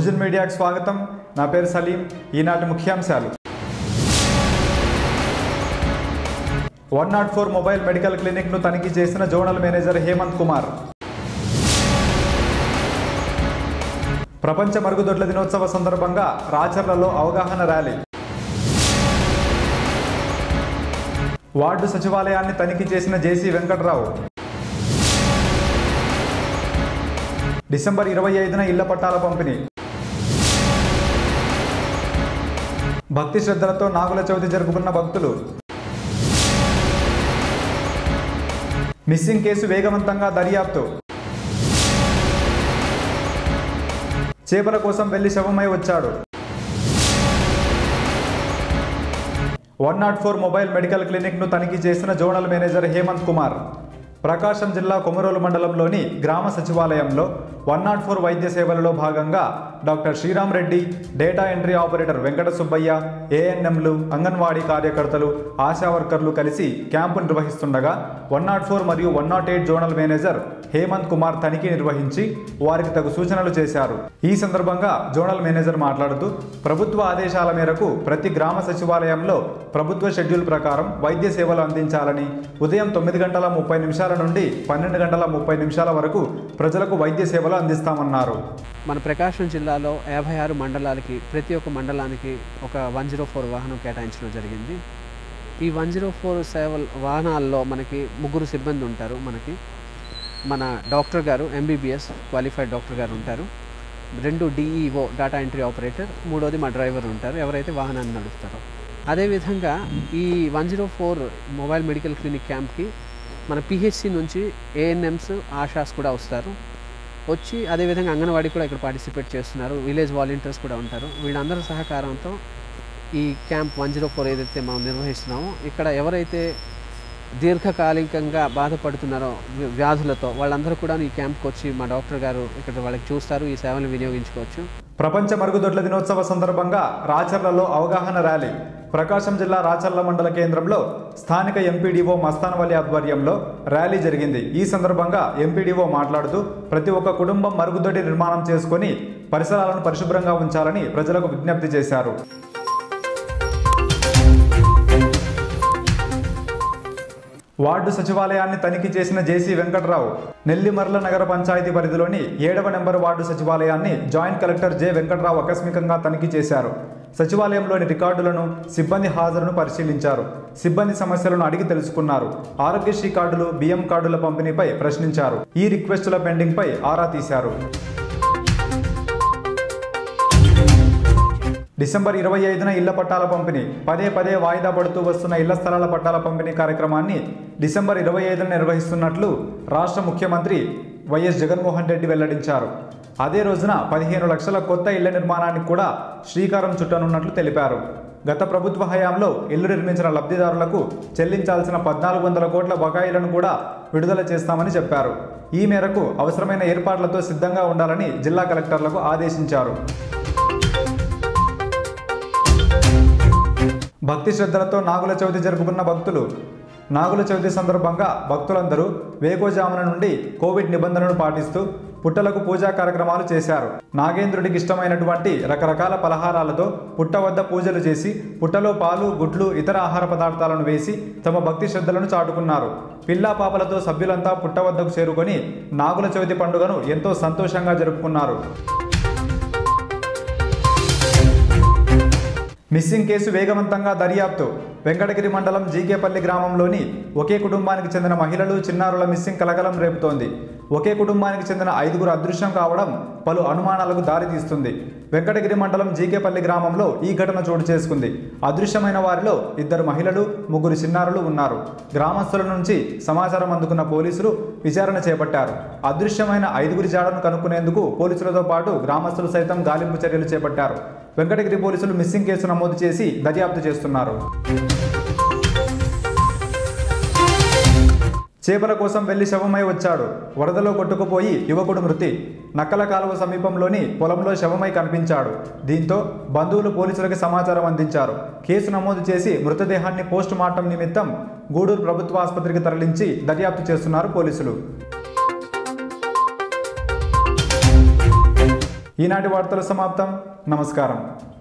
vision మీడియాకు స్వాగతం నా పేరు సలీం ఈనాటి ముఖ్యాంశాలు one nought four mobile medical క్లినిక్ను తనిఖీ చేసిన జోనల్ మేనేజర్ హేమంత్ కుమార్ ప్రపంచ మరుగుదొడ్ల దినోత్సవ సందర్భంగా రాచర్లలో అవగాహన ర్యాలీ వార్డు సచివాలయాన్ని తనిఖీ చేసిన జేసీ వెంకట్రావు డిసెంబర్ ఇరవై ఐదున ఇళ్ల పట్టాల పంపిణీ భక్తి శ్రద్ధలతో నాగుల చవితి జరుపుకున్న భక్తులు మిస్సింగ్ కేసు వేగవంతంగా దర్యాప్తు చేపల కోసం వెళ్లి శవమై వచ్చాడు one nought four mobile medical క్లినిక్ను తనిఖీ చేసిన జోనల్ మేనేజర్ హేమంత్ కుమార్ ప్రకాశం జిల్లా కొమరోలు మండలంలోని గ్రామ సచివాలయంలో వన్ నాట్ ఫోర్ వైద్య సేవలలో భాగంగా doctor Sriram Reddy data entry operator Venkata Subbaiah ఏఎన్ఎంలు అంగన్వాడీ కార్యకర్తలు ఆశా వర్కర్లు కలిసి క్యాంపు నిర్వహిస్తుండగా వన్ నాట్ ఫోర్ మరియు one nought eight zonal manager Hemanth Kumar తనిఖీ నిర్వహించి వారికి తగు సూచనలు చేశారు ఈ సందర్భంగా జోనల్ మేనేజర్ మాట్లాడుతూ ప్రభుత్వ ఆదేశాల మేరకు ప్రతి గ్రామ సచివాలయంలో ప్రభుత్వ షెడ్యూల్ ప్రకారం వైద్య సేవలు అందించాలని ఉదయం తొమ్మిది గంటల ముప్పై నిమిషాల నుండి పన్నెండు గంటల ముప్పై నిమిషాల వరకు ప్రజలకు వైద్య సేవలు అందిస్తామన్నారు మన ప్రకాశం జిల్లాలో యాభై ఆరు మండలాలకి ప్రతి ఒక్క మండలానికి ఒక వన్ జీరో ఫోర్ వాహనం కేటాయించడం జరిగింది ఈ వన్ జీరో ఫోర్ సేవల వాహనాల్లో మనకి ముగ్గురు సిబ్బంది ఉంటారు మనకి మన డాక్టర్ గారు ఎంబీబీఎస్ క్వాలిఫైడ్ డాక్టర్ గారు ఉంటారు రెండు డిఈఓ డేటా ఎంట్రీ ఆపరేటర్ మూడోది మా డ్రైవర్ ఉంటారు ఎవరైతే వాహనాన్ని నడుపుతారో అదేవిధంగా ఈ one zero four mobile medical clinic క్యాంప్కి మన పిహెచ్సి నుంచి ఏఎన్ఎంస్ ఆశాస్ కూడా వస్తారు వచ్చి అదేవిధంగా అంగన్వాడీ కూడా ఇక్కడ పార్టిసిపేట్ చేస్తున్నారు విలేజ్ వాలంటీర్స్ కూడా ఉంటారు వీళ్ళందరి సహకారంతో ఈ క్యాంప్ వన్ జీరో ఫోర్ ఏదైతే మనం నిర్వహిస్తున్నామో ఇక్కడ ఎవరైతే దీర్ఘకాలికంగా బాధపడుతున్నారో వ్య- వ్యాధులతో వాళ్ళందరూ కూడా ఈ క్యాంప్కి వచ్చి మా డాక్టర్ గారు ఇక్కడ వాళ్ళకి చూస్తారు ఈ సేవలు వినియోగించుకోవచ్చు ప్రపంచ మరుగుదొడ్ల దినోత్సవ సందర్భంగా రాచర్లలో అవగాహన ర్యాలీ ప్రకాశం జిల్లా రాచర్ల మండల కేంద్రంలో స్థానిక ఎంపీడీఓ మస్తానవల్లి ఆధ్వర్యంలో ర్యాలీ జరిగింది ఈ సందర్భంగా ఎంపీడీఓ మాట్లాడుతూ ప్రతి ఒక్క కుటుంబం మరుగుదొడ్డి నిర్మాణం చేసుకొని పరిసరాలను పరిశుభ్రంగా ఉంచాలని ప్రజలకు విజ్ఞప్తి చేశారు వార్డు సచివాలయాన్ని తనిఖీ చేసిన జేసీ వెంకట్రావు నెల్లిమర్ల నగర పంచాయతీ పరిధిలోని ఏడవ నెంబర్ వార్డు సచివాలయాన్ని జాయింట్ కలెక్టర్ జె వెంకట్రావు ఆకస్మికంగా తనిఖీ చేశారు సచివాలయంలోని రికార్డులను సిబ్బంది హాజరును పరిశీలించారు సిబ్బంది సమస్యలను అడిగి తెలుసుకున్నారు ఆరోగ్యశ్రీ కార్డులు బియ్యం కార్డుల పంపిణీపై ప్రశ్నించారు ఈ రిక్వెస్టుల పెండింగ్పై ఆరా తీశారు డిసెంబర్ ఇరవై ఐదున ఇళ్ల పట్టాల పంపిణీ పదే పదే వాయిదా పడుతూ వస్తున్న ఇళ్ల స్థలాల పట్టాల పంపిణీ కార్యక్రమాన్ని డిసెంబర్ ఇరవై ఐదున నిర్వహిస్తున్నట్లు రాష్ట్ర ముఖ్యమంత్రి వైఎస్ జగన్మోహన్ రెడ్డి వెల్లడించారు అదే రోజున పదిహేను లక్షల కొత్త ఇళ్ల నిర్మాణానికి కూడా శ్రీకారం చుట్టనున్నట్లు తెలిపారు గత ప్రభుత్వ హయాంలో ఇల్లు నిర్మించిన లబ్ధిదారులకు చెల్లించాల్సిన పద్నాలుగు వందల కోట్ల బకాయిలను కూడా విడుదల చేస్తామని చెప్పారు ఈ మేరకు అవసరమైన ఏర్పాట్లతో సిద్ధంగా ఉండాలని జిల్లా కలెక్టర్లకు ఆదేశించారు భక్తి శ్రద్ధలతో నాగుల చవితి జరుపుకున్న భక్తులు నాగుల చవితి సందర్భంగా భక్తులందరూ వేకోజామున నుండి కోవిడ్ నిబంధనలను పాటిస్తూ పుట్టలకు పూజా కార్యక్రమాలు చేశారు నాగేంద్రుడికి ఇష్టమైనటువంటి రకరకాల పలహారాలతో పుట్ట వద్ద పూజలు చేసి పుట్టలో పాలు గుడ్లు ఇతర ఆహార పదార్థాలను వేసి తమ భక్తి శ్రద్ధలను చాటుకున్నారు పిల్లా పాపలతో సభ్యులంతా పుట్ట వద్దకు చేరుకొని నాగుల చవితి పండుగను ఎంతో సంతోషంగా జరుపుకున్నారు మిస్సింగ్ కేసు వేగవంతంగా దర్యాప్తు వెంకటగిరి మండలం జీకేపల్లి గ్రామంలోని ఒకే కుటుంబానికి చెందిన మహిళలు చిన్నారుల మిస్సింగ్ కలకలం రేపుతోంది ఒకే కుటుంబానికి చెందిన ఐదుగురు అదృశ్యం కావడం పలు అనుమానాలకు దారితీస్తుంది వెంకటగిరి మండలం జీకేపల్లి గ్రామంలో ఈ ఘటన చోటు చేసుకుంది అదృశ్యమైన వారిలో ఇద్దరు మహిళలు ముగ్గురు చిన్నారులు ఉన్నారు గ్రామస్తుల నుంచి సమాచారం అందుకున్న పోలీసులు విచారణ చేపట్టారు అదృశ్యమైన ఐదుగురి జాడను కనుక్కునేందుకు పోలీసులతో పాటు గ్రామస్తులు సైతం గాలింపు చర్యలు చేపట్టారు వెంకటగిరి పోలీసులు మిస్సింగ్ కేసు నమోదు చేసి దర్యాప్తు చేస్తున్నారు చేపల కోసం వెళ్లి శవమై వచ్చాడు వరదలో కొట్టుకుపోయి యువకుడు మృతి నక్కల కాలువ సమీపంలోని పొలంలో శవమై కనిపించాడు దీంతో బంధువులు పోలీసులకు సమాచారం అందించారు కేసు నమోదు చేసి మృతదేహాన్ని పోస్ట్ మార్టం నిమిత్తం గూడూరు ప్రభుత్వ ఆసుపత్రికి తరలించి దర్యాప్తు చేస్తున్నారు పోలీసులు ఈనాటి వార్తలు సమాప్తం నమస్కారం